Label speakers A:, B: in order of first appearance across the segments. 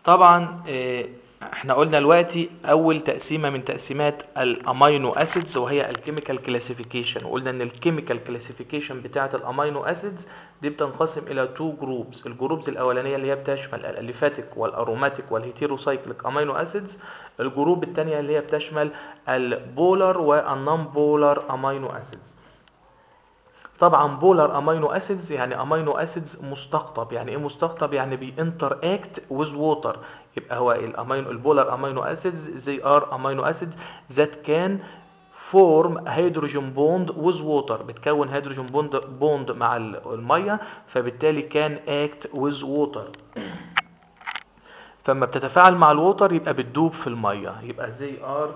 A: طبعا آه، احنا قلنا دلوقتي اول تقسيمه من تقسيمات الامينو اسيدز وهي الكيميكال كلاسيفيكيشن وقلنا ان الكيميكال كلاسيفيكيشن بتاعه الامينو اسيدز دي بتنقسم الى تو جروبز الجروبز الاولانيه اللي هي بتشمل الاليفاتيك والاروماتيك والهيتيروسايكليك امينو اسيدز الجروب الثانيه اللي هي بتشمل البولار والنون بولار امينو اسيدز طبعا بولار امينو اسيدز يعني امينو اسيدز مستقطب يعني ايه مستقطب يعني بينتر اكت ويز ووتر يبقى هو الامينو البولار امينو اسيدز زي ار امينو اسيدز ذات كان فورم هيدروجين بوند ويز ووتر بتكون هيدروجين بوند بوند مع الميه فبالتالي كان اكت ويز ووتر فلما بتتفاعل مع الووتر يبقى بتدوب في الميه يبقى زي ار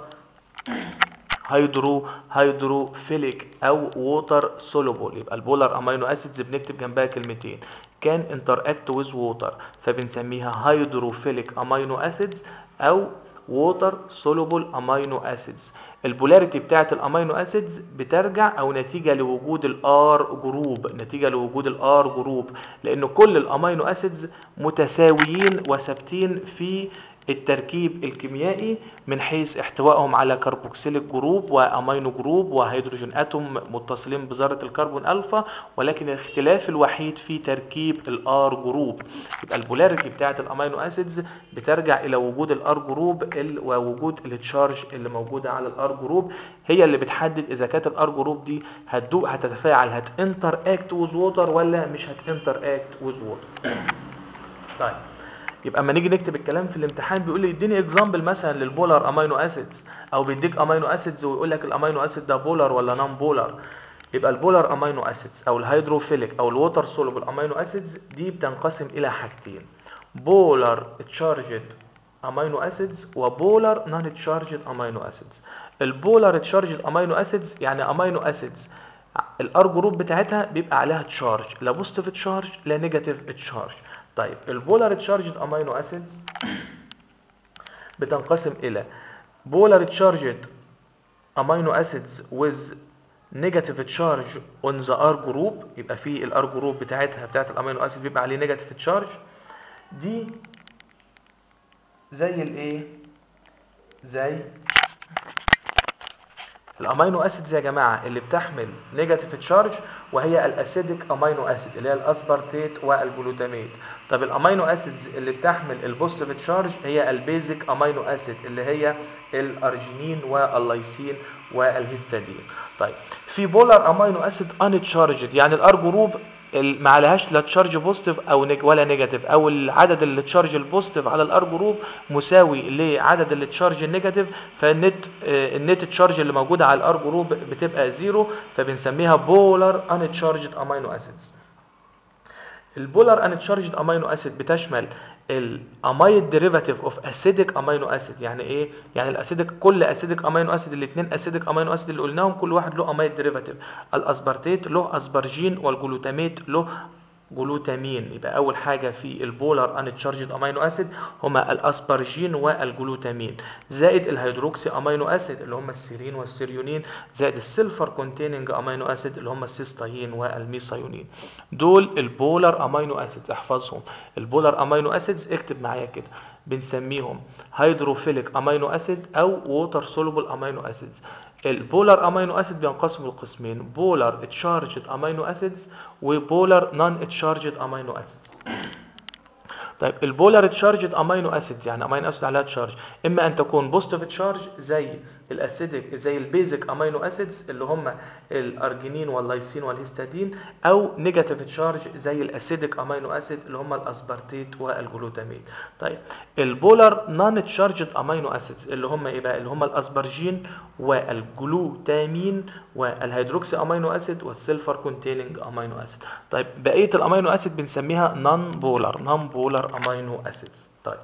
A: هيدرو هيدروفيليك او ووتر سولوبل يبقى البولار امينو اسيدز بنكتب جنبها كلمتين كان انتراكت ويز ووتر فبنسميها هيدروفيليك امينو اسيدز او ووتر سولوبل امينو اسيدز البولاريتي بتاعت الامينو اسيدز بترجع او نتيجه لوجود الار جروب نتيجه لوجود الار جروب لان كل الامينو اسيدز متساويين وثابتين في التركيب الكيميائي من حيث احتوائهم على كربوكسيليك جروب وامينو جروب وهيدروجين اتوم متصلين بذره الكربون الفا ولكن الاختلاف الوحيد في تركيب الار جروب يبقى البولاريتي بتاعت الامينو اسيدز بترجع الى وجود الار جروب ال- ووجود التشارج اللي موجوده على الار جروب هي اللي بتحدد اذا كانت الار جروب دي هتدوق هتتفاعل هتنتر اكت ويز ووتر ولا مش هتنتر اكت ويز ووتر طيب يبقى اما نيجي نكتب الكلام في الامتحان بيقول لي اديني اكزامبل مثلا للبولار امينو اسيدز او بيديك امينو اسيدز ويقول لك الامينو اسيد ده بولار ولا نون بولار يبقى البولار امينو اسيدز او الهيدروفيليك او الووتر سولوبل امينو اسيدز دي بتنقسم الى حاجتين بولار تشارجد امينو اسيدز وبولار نون تشارجد امينو اسيدز البولار تشارجد امينو اسيدز يعني امينو اسيدز الار جروب بتاعتها بيبقى عليها تشارج لا بوزيتيف تشارج لا نيجاتيف تشارج طيب البولار تشارجد امينو اسيدز بتنقسم الى بولار تشارجد امينو اسيدز with negative charge on the R group يبقى في الار جروب بتاعتها بتاعت الامينو اسيد بيبقى عليه نيجاتيف تشارج دي زي الايه زي الامينو اسيدز يا جماعه اللي بتحمل نيجاتيف تشارج وهي الاسيديك امينو اسيد اللي هي الاسبرتيت والجلوتاميت طب الامينو اسيدز اللي بتحمل البوزيتيف تشارج هي البيزك امينو اسيد اللي هي الارجينين واللايسين والهيستادين طيب في بولار امينو اسيد ان تشارجد يعني الار جروب ال- ما عليهاش لا تشارج بوزيتيف او نيج ولا نيجاتيف او العدد اللي تشارج البوزيتيف على الار جروب مساوي لعدد اللي تشارج النيجاتيف فالنت آه، النت تشارج اللي موجوده على الار جروب بتبقى زيرو فبنسميها بولار ان تشارجد امينو اسيدز البولار ان تشارجد امينو اسيد بتشمل الامايد ديريفاتيف اوف اسيديك امينو اسيد يعني ايه يعني الاسيديك كل اسيديك امينو اسيد الاثنين اسيديك امينو اسيد اللي قلناهم كل واحد له امايد ديريفاتيف الاسبرتيت له اسبرجين والجلوتاميت له جلوتامين يبقى اول حاجه في البولار ان تشارجد امينو اسيد هما الاسبرجين والجلوتامين زائد الهيدروكسي امينو اسيد اللي هم السيرين والسيريونين زائد السلفر كونتيننج امينو اسيد اللي هم السيستاين والميثايونين دول البولار امينو اسيدز احفظهم البولار امينو اسيدز اكتب معايا كده بنسميهم هيدروفيليك امينو اسيد او ووتر سولوبل امينو اسيدز البولار امينو اسيد بينقسموا لقسمين بولار تشارجد امينو اسيدز وبولار نون تشارجد امينو اسيدز طيب البولار تشارجد امينو اسيدز يعني امينو اسيد عليها تشارج اما ان تكون بوزيتيف تشارج زي الاسيديك زي البيزك امينو اسيدز اللي هم الارجينين واللايسين والهيستادين او نيجاتيف تشارج زي الاسيديك امينو اسيد اللي هم الاسبرتيت والجلوتاميت طيب البولار نون تشارجد امينو اسيدز اللي هم ايه بقى اللي هم الاسبرجين والجلوتامين والهيدروكسي امينو اسيد والسلفر كونتيننج امينو اسيد طيب بقيه الامينو اسيد بنسميها نون بولار نون بولار امينو اسيدز طيب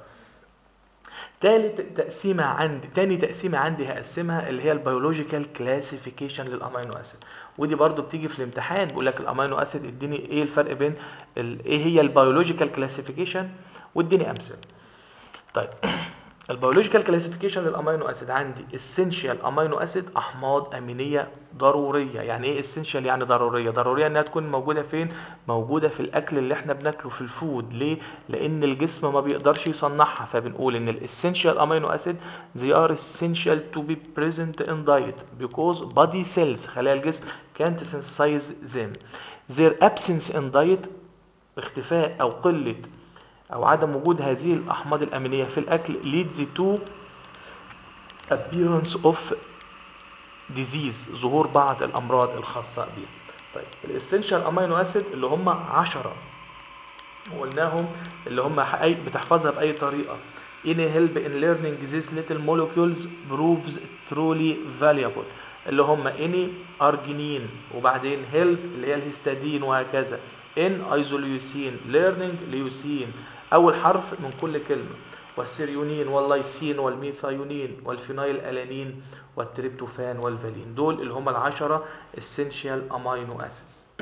A: تالت تقسيمة عندي تاني تقسيمة عندي هقسمها اللي هي البيولوجيكال كلاسيفيكيشن للامينو اسيد ودي برضو بتيجي في الامتحان بيقول لك الامينو اسيد اديني ايه الفرق بين ال- ايه هي البيولوجيكال كلاسيفيكيشن واديني امثله طيب البيولوجيكال كلاسيفيكيشن للامينو اسيد عندي اسينشال امينو اسيد احماض امينيه ضروريه يعني ايه اسينشال يعني ضروريه ضروريه انها تكون موجوده فين موجوده في الاكل اللي احنا بناكله في الفود ليه لان الجسم ما بيقدرش يصنعها فبنقول ان الاسينشال امينو اسيد they are essential to be present in diet because body cells خلايا الجسم can't synthesize them their absence in diet اختفاء او قله او عدم وجود هذه الاحماض الامينيه في الاكل leads to appearance of disease ظهور بعض الامراض الخاصه بيه طيب الاسينشال امينو اسيد اللي هم 10 وقلناهم اللي هم أي بتحفظها باي طريقه any help in learning these little molecules proves truly valuable اللي هم any ارجينين وبعدين help اللي هي الهستادين وهكذا ان ايزوليوسين learning ليوسين اول حرف من كل كلمه والسيريونين واللايسين والميثايونين والفينايل الانين والتريبتوفان والفالين دول اللي هم العشرة essential amino acids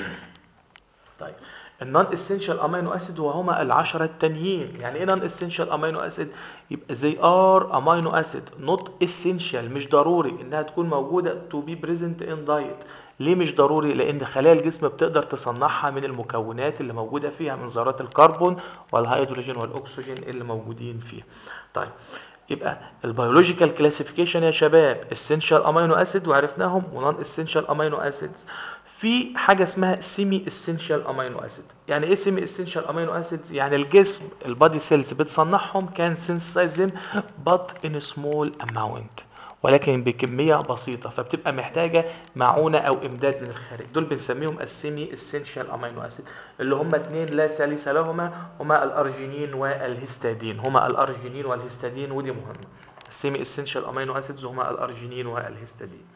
A: طيب النون اسينشال امينو اسيد وهما العشرة التانيين يعني ايه نون اسينشال امينو اسيد يبقى زي ار امينو اسيد نوت اسينشال مش ضروري انها تكون موجوده تو بي بريزنت ان دايت ليه مش ضروري لان خلايا الجسم بتقدر تصنعها من المكونات اللي موجوده فيها من ذرات الكربون والهيدروجين والاكسجين اللي موجودين فيها طيب يبقى البيولوجيكال كلاسيفيكيشن يا شباب اسينشال امينو اسيد وعرفناهم ونون اسينشال امينو اسيدز في حاجه اسمها سيمي اسينشال امينو اسيد يعني ايه سيمي اسينشال امينو اسيدز يعني الجسم البادي سيلز بتصنعهم كان سينسايزم بات ان سمول اماونت ولكن بكميه بسيطه فبتبقى محتاجه معونه او امداد من الخارج دول بنسميهم السيمي اسينشال امينو اسيد اللي هم اثنين لا ثالث لهما هما الارجينين والهستادين هما الارجينين والهستادين ودي مهمه السيمي اسينشال امينو اسيدز هما الارجينين والهستادين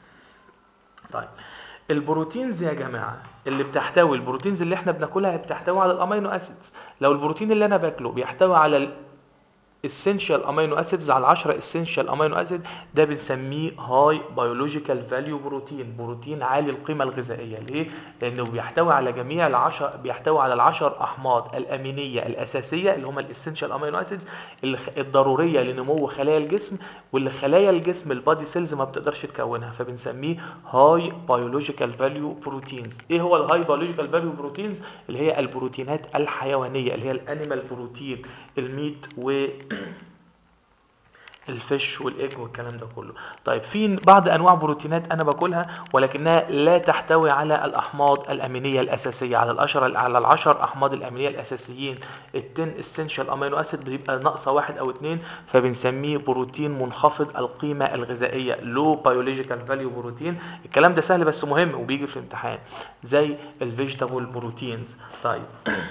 A: طيب البروتينز يا جماعه اللي بتحتوي البروتينز اللي احنا بناكلها بتحتوي على الامينو اسيدز لو البروتين اللي انا باكله بيحتوي على essential امينو اسيدز على 10 essential امينو اسيد ده بنسميه هاي بيولوجيكال فاليو بروتين بروتين عالي القيمه الغذائيه ليه لانه بيحتوي على جميع العشر بيحتوي على العشر احماض الامينيه الاساسيه اللي هم الاسينشال امينو اسيدز الضروريه لنمو خلايا الجسم واللي خلايا الجسم البادي سيلز ما بتقدرش تكونها فبنسميه هاي بيولوجيكال فاليو بروتينز ايه هو الهاي بيولوجيكال فاليو بروتينز اللي هي البروتينات الحيوانيه اللي هي الانيمال بروتين الميت و الفش والايج والكلام ده كله طيب في بعض انواع بروتينات انا باكلها ولكنها لا تحتوي على الاحماض الامينيه الاساسيه على الاشهر على العشر احماض الامينيه الاساسيين التن اسينشال امينو اسيد بيبقى ناقصه واحد او اتنين فبنسميه بروتين منخفض القيمه الغذائيه لو بيولوجيكال فاليو بروتين الكلام ده سهل بس مهم وبيجي في الامتحان زي الفيجيتابل بروتينز طيب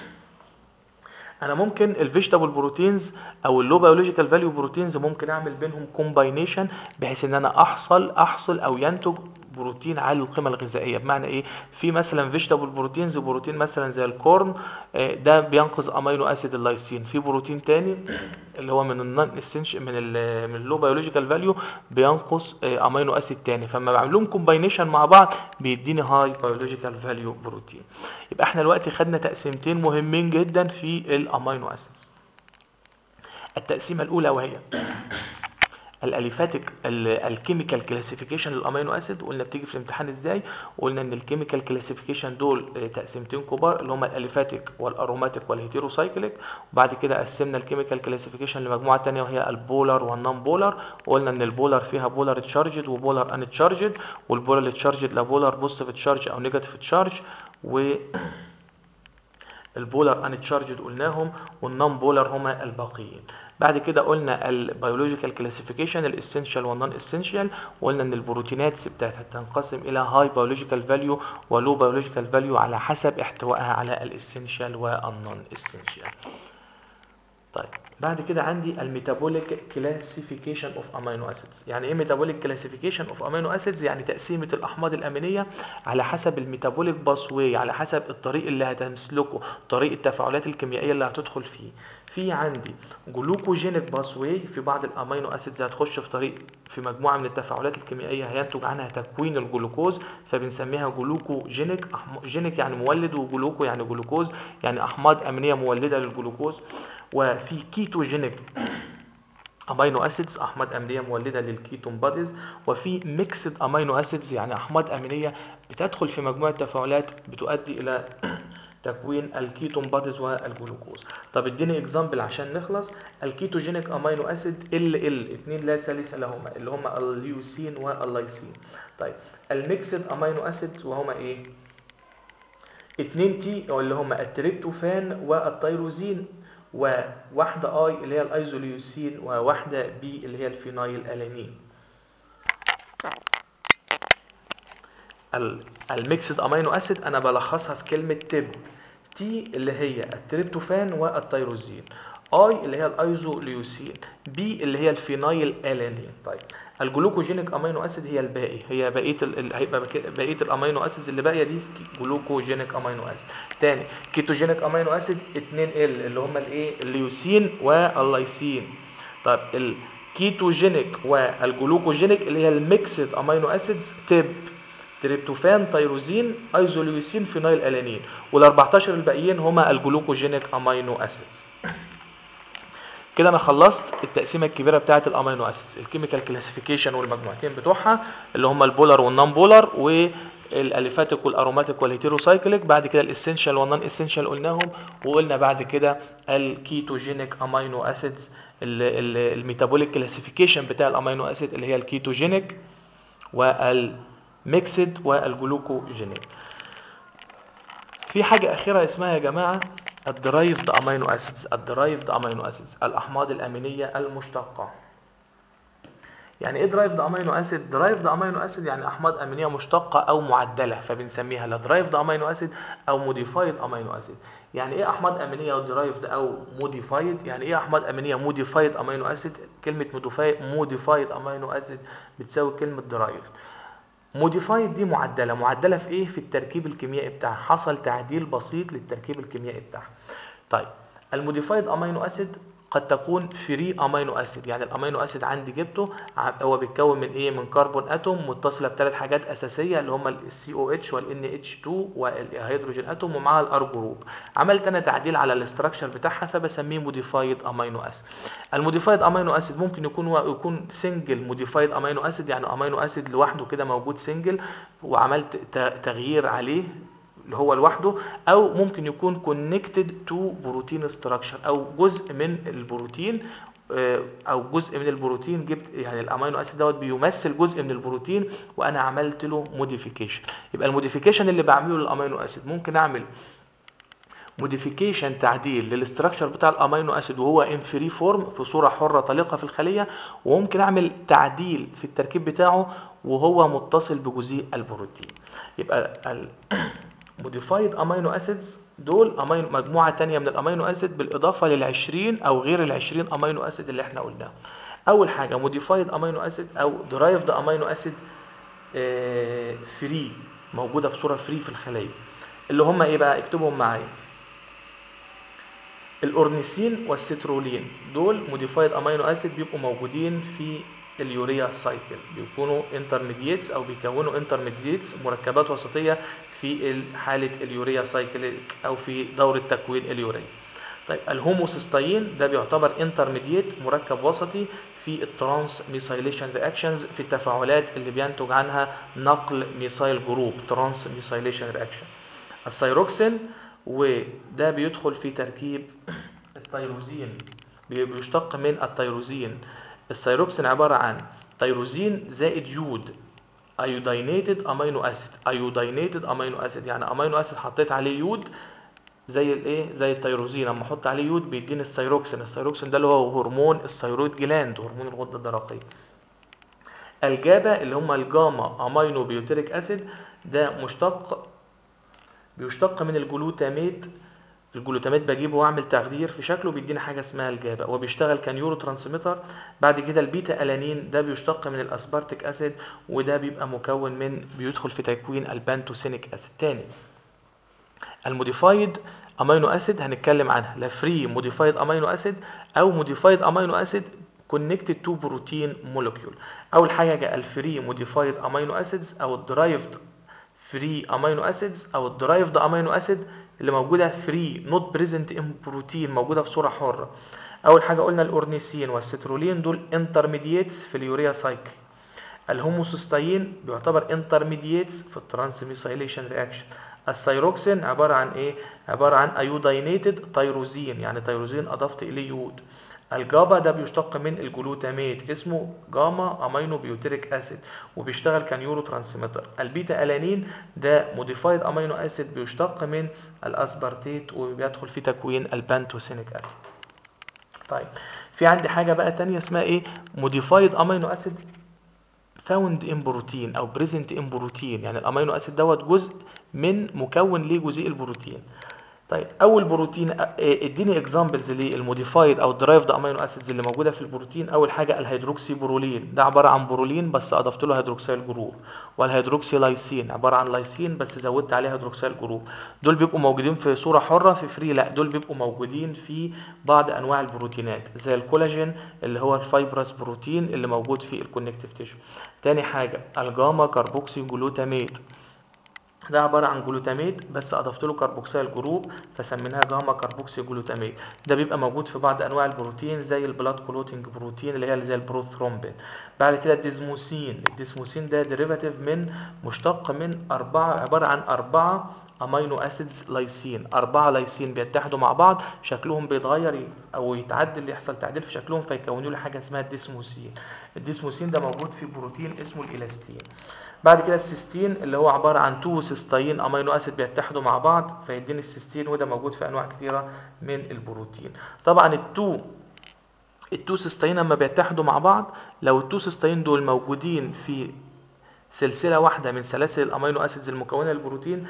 A: انا ممكن الفيجيتابل بروتينز او اللو بيولوجيكال فاليو بروتينز ممكن اعمل بينهم كومباينيشن بحيث ان انا احصل احصل او ينتج بروتين عالي القيمه الغذائيه بمعنى ايه في مثلا فيجيتابل بروتينز بروتين مثلا زي الكورن ده بينقذ امينو اسيد اللايسين في بروتين تاني اللي هو من النون اسنش من ال من اللو بيولوجيكال فاليو بينقص امينو اسيد تاني فلما بعمل لهم كومباينيشن مع بعض بيديني هاي بيولوجيكال فاليو بروتين يبقى احنا دلوقتي خدنا تقسيمتين مهمين جدا في الامينو اسيدز التقسيمه الاولى وهي الاليفاتيك الكيميكال كلاسيفيكيشن للامينو اسيد وقلنا بتيجي في الامتحان ازاي وقلنا ان الكيميكال كلاسيفيكيشن دول تقسيمتين كبار اللي هم الاليفاتيك والاروماتيك والهيتيروسايكليك وبعد كده قسمنا الكيميكال كلاسيفيكيشن لمجموعه ثانيه وهي البولار والنون بولار وقلنا ان البولار فيها بولار تشارجد وبولار ان تشارجد والبولار تشارجد لا بولار بوزيتيف تشارج او نيجاتيف تشارج و البولار ان تشارجد قلناهم والنون بولار هما الباقيين بعد كده قلنا البيولوجيكال كلاسيفيكيشن الاسينشال والنون اسينشال وقلنا ان البروتينات بتاعتها تنقسم الى هاي بيولوجيكال فاليو ولو بيولوجيكال فاليو على حسب احتوائها على الاسينشال والنون اسينشال طيب بعد كده عندي الميتابوليك كلاسيفيكيشن اوف امينو اسيدز يعني ايه ميتابوليك كلاسيفيكيشن اوف امينو اسيدز يعني تقسيمه الاحماض الامينيه على حسب الميتابوليك باسواي على حسب الطريق اللي هتمسلكه طريق التفاعلات الكيميائيه اللي هتدخل فيه في عندي جلوكوجينيك باسواي في بعض الامينو اسيدز هتخش في طريق في مجموعه من التفاعلات الكيميائيه هينتج عنها تكوين الجلوكوز فبنسميها جلوكوجينيك جينيك يعني مولد وجلوكو يعني جلوكوز يعني احماض امينيه مولده للجلوكوز وفي كيتوجينيك امينو اسيدز احماض امينيه مولده للكيتون باديز وفي ميكسد امينو اسيدز يعني احماض امينيه بتدخل في مجموعه تفاعلات بتؤدي الى تكوين الكيتون باديز والجلوكوز طب اديني اكزامبل عشان نخلص الكيتوجينيك امينو اسيد ال ال اثنين لا ثالث لهما اللي هما الليوسين واللايسين طيب الميكسد امينو اسيدز وهما ايه 2 تي اللي هما التريبتوفان والتيروزين وواحدة اي اللي هي الايزوليوسين وواحدة بي اللي هي الفينايل الانين الميكسد امينو اسيد انا بلخصها في كلمة تب تي اللي هي التريبتوفان والتيروزين اي اللي هي الايزوليوسين بي اللي هي الفينايل الانين طيب الجلوكوجينيك امينو اسيد هي الباقي هي بقيه ال... هيبقى بقيه الامينو اسيدز اللي باقيه دي جلوكوجينيك امينو اسيد تاني كيتوجينيك امينو اسيد 2 ال اللي هم الايه الليوسين واللايسين طيب الكيتوجينيك والجلوكوجينيك اللي هي الميكسد امينو اسيدز تب تريبتوفان تيروزين ايزوليوسين فينايل الانين وال 14 الباقيين هما الجلوكوجينيك امينو اسيدز كده انا خلصت التقسيمه الكبيره بتاعه الامينو اسيدز الكيميكال كلاسيفيكيشن والمجموعتين بتوعها اللي هم البولار والنون بولار والاليفاتيك والاروماتيك والهيتيروسايكليك بعد كده الاسينشال والنون اسينشال قلناهم وقلنا بعد كده الكيتوجينيك امينو اسيدز الميتابوليك كلاسيفيكيشن بتاع الامينو اسيد اللي هي الكيتوجينيك والميكسد والجلوكوجينيك في حاجه اخيره اسمها يا جماعه الدرايفد امينو اسيدز الدرايفد امينو اسيدز الاحماض الامينيه المشتقه يعني ايه درايفد امينو اسيد درايفد امينو اسيد يعني احماض امينيه مشتقه او معدله فبنسميها لا درايفد امينو اسيد او موديفايد امينو اسيد يعني ايه احماض امينيه درايفد او موديفايد يعني ايه احماض امينيه موديفايد امينو اسيد كلمه موديفايد امينو اسيد بتساوي كلمه درايفد موديفايد دي معدله معدله في ايه في التركيب الكيميائي بتاعها حصل تعديل بسيط للتركيب الكيميائي بتاعها طيب الموديفايد امينو اسيد قد تكون فري امينو اسيد يعني الامينو اسيد عندي جبته هو بيتكون من ايه من كربون اتوم متصله بثلاث حاجات اساسيه اللي هم السي او اتش والان اتش 2 والهيدروجين اتوم ومعاها الار جروب عملت انا تعديل على الاستراكشر بتاعها فبسميه موديفايد امينو اسيد الموديفايد امينو اسيد ممكن يكون يكون سنجل موديفايد امينو اسيد يعني امينو اسيد لوحده كده موجود سنجل وعملت تغيير عليه اللي هو لوحده او ممكن يكون كونكتد تو بروتين ستراكشر او جزء من البروتين او جزء من البروتين جبت يعني الامينو اسيد دوت بيمثل جزء من البروتين وانا عملت له موديفيكيشن يبقى الموديفيكيشن اللي بعمله للامينو اسيد ممكن اعمل موديفيكيشن تعديل للاستراكشر بتاع الامينو اسيد وهو ان فري فورم في صوره حره طليقه في الخليه وممكن اعمل تعديل في التركيب بتاعه وهو متصل بجزيء البروتين يبقى موديفايد امينو اسيدز دول امينو مجموعه تانية من الامينو اسيد بالاضافه لل20 او غير ال20 امينو اسيد اللي احنا قلناه اول حاجه موديفايد امينو اسيد او درايفد امينو اسيد فري موجوده في صوره فري في الخليه اللي هم ايه بقى اكتبهم معايا الاورنيسين والسترولين دول موديفايد امينو اسيد بيبقوا موجودين في اليوريا سايكل بيكونوا انترميديتس او بيكونوا انترميديتس مركبات وسطيه في حاله اليوريا سايكل او في دوره تكوين اليوريا طيب الهوموسيستاين ده بيعتبر انترميديت مركب وسطي في الترانس ميثايليشن رياكشنز في التفاعلات اللي بينتج عنها نقل ميثايل جروب ترانس ميثايليشن رياكشن السيروكسين وده بيدخل في تركيب التيروزين بيشتق من التيروزين السيروكسين عبارة عن تيروزين زائد يود ايوداينيتد امينو اسيد ايوداينيتد امينو اسيد يعني امينو اسيد حطيت عليه يود زي الايه زي التيروزين لما احط عليه يود بيديني السيروكسين السيروكسين ده اللي هو هرمون الثيرويد جلاند هرمون الغده الدرقيه الجابا اللي هم الجاما امينو بيوتيريك اسيد ده مشتق بيشتق من الجلوتاميت الجلوتاميت بجيبه واعمل تخدير في شكله بيدينا حاجه اسمها الجابا وبيشتغل كنيورو ترانسميتر بعد كده البيتا الانين ده بيشتق من الاسبارتيك اسيد وده بيبقى مكون من بيدخل في تكوين البانتوسينيك اسيد تاني الموديفايد امينو اسيد هنتكلم عنها لا فري موديفايد امينو اسيد او موديفايد امينو اسيد كونكتد تو بروتين مولكيول اول حاجه الفري موديفايد امينو اسيدز او الدرايفد فري امينو اسيدز او الدرايفد امينو اسيد اللي موجوده فري نوت بريزنت ان بروتين موجوده في صوره حره اول حاجه قلنا الاورنيسين والسترولين دول انترميديتس في اليوريا سايكل الهوموسيستاين بيعتبر انترميديتس في الترانسميثايليشن رياكشن الثيروكسين عباره عن ايه عباره عن ايوداينيتد تيروزين يعني تيروزين اضفت اليه يود الجابا ده بيشتق من الجلوتاميت اسمه جاما امينو بيوتريك اسيد وبيشتغل كنيورو ترانسميتر البيتا الانين ده موديفايد امينو اسيد بيشتق من الاسبرتيت وبيدخل في تكوين البانتوسينيك اسيد طيب في عندي حاجه بقى تانية اسمها ايه موديفايد امينو اسيد فاوند ان بروتين او بريزنت ان بروتين يعني الامينو اسيد دوت جزء من مكون لجزيء البروتين طيب اول بروتين اديني اكزامبلز للموديفايد او الدرايفد امينو اسيدز اللي موجوده في البروتين اول حاجه الهيدروكسي برولين ده عباره عن برولين بس اضفت له هيدروكسيل جروب والهيدروكسي لايسين عباره عن لايسين بس زودت عليه هيدروكسيل جروب دول بيبقوا موجودين في صوره حره في فري لا دول بيبقوا موجودين في بعض انواع البروتينات زي الكولاجين اللي هو الفايبرس بروتين اللي موجود في الكونكتيف تيشو تاني حاجه الجاما كاربوكسي جلوتاميت ده عبارة عن جلوتاميت بس أضفت له كربوكسيل جروب فسميناها جاما كربوكسي جلوتاميت ده بيبقى موجود في بعض أنواع البروتين زي البلاد كلوتنج بروتين اللي هي زي البروثرومبين بعد كده الديزموسين الديزموسين ده ديريفاتيف من مشتق من أربعة عبارة عن أربعة امينو اسيدز لايسين اربعه لايسين بيتحدوا مع بعض شكلهم بيتغير او يتعدل يحصل تعديل في شكلهم فيكونوا لي حاجه اسمها الديسموسين الديسموسين ده موجود في بروتين اسمه الالاستين بعد كده السيستين اللي هو عباره عن تو سيستين امينو اسيد بيتحدوا مع بعض فيديني السيستين وده موجود في انواع كثيره من البروتين طبعا التو التو سيستين لما بيتحدوا مع بعض لو التو سيستين دول موجودين في سلسلة واحدة من سلاسل الأمينو أسيدز المكونة للبروتين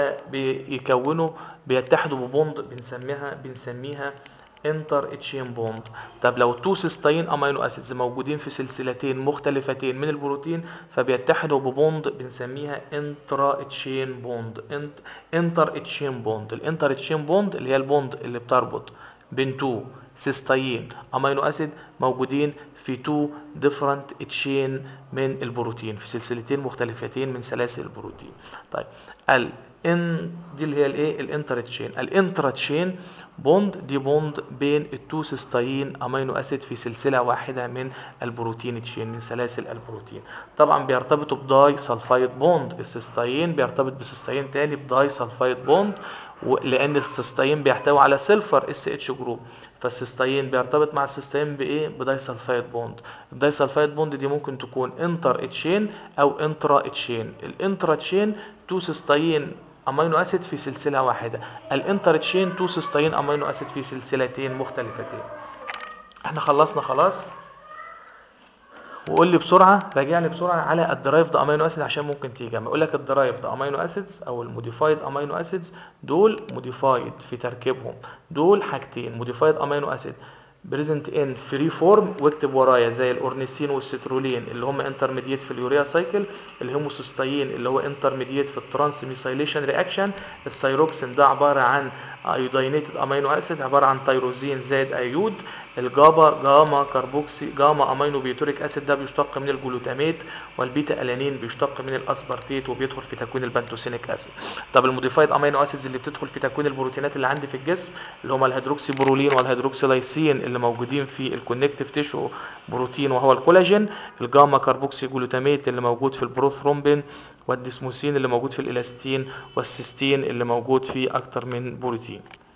A: فبيكونوا بيتحدوا ببوند بنسميها بنسميها انتر اتشين بوند طب لو تو سيستين امينو اسيدز موجودين في سلسلتين مختلفتين من البروتين فبيتحدوا ببوند بنسميها انترا اتشين بوند انت انتر اتشين بوند الانتر اتشين بوند اللي هي البوند اللي بتربط بين تو سيستين امينو اسيد موجودين في تو ديفرنت تشين من البروتين في سلسلتين مختلفتين من سلاسل البروتين طيب ال ان دي اللي هي الايه الانترا تشين الانترا تشين بوند دي بوند بين التو سيستين امينو اسيد في سلسله واحده من البروتين تشين من سلاسل البروتين طبعا بيرتبطوا بداي سلفايد بوند السيستين بيرتبط بسيستين تاني بداي سلفايد بوند لان السيستين بيحتوي على سلفر اس اتش جروب فالسيستين بيرتبط مع السيستين بايه بداي سلفايد بوند الداي سلفايد بوند دي ممكن تكون انتر اتشين او انترا اتشين الانترا تشين تو سيستين امينو اسيد في سلسله واحده الانتر تشين تو سيستين امينو اسيد في سلسلتين مختلفتين احنا خلصنا خلاص وقول لي بسرعه راجع لي بسرعه على الدرايفد امينو اسيد عشان ممكن تيجي اما اقول لك الدرايفد امينو اسيدز او الموديفايد امينو اسيدز دول موديفايد في تركيبهم دول حاجتين موديفايد امينو اسيد بريزنت ان فري فورم واكتب ورايا زي الاورنيسين والسترولين اللي هم انترميديت في اليوريا سايكل الهيموسيستاين اللي هو انترميديت في الترانس ميثايليشن رياكشن الثيروكسين ده عباره عن ايوداينيتد امينو اسيد عباره عن تيروزين زائد ايود الجابا جاما كربوكسي جاما امينو بيوتوريك اسيد ده بيشتق من الجلوتاميت والبيتا الانين بيشتق من الاسبرتيت وبيدخل في تكوين البنتوسينيك اسيد طب الموديفايد امينو اسيدز اللي بتدخل في تكوين البروتينات اللي عندي في الجسم اللي هم الهيدروكسي برولين والهيدروكسي لايسين اللي موجودين في الكونكتيف تيشو بروتين وهو الكولاجين الجاما كربوكسي جلوتاميت اللي موجود في البروثرومبين والديسموسين اللي موجود في الالاستين والسيستين اللي موجود في اكتر من بروتين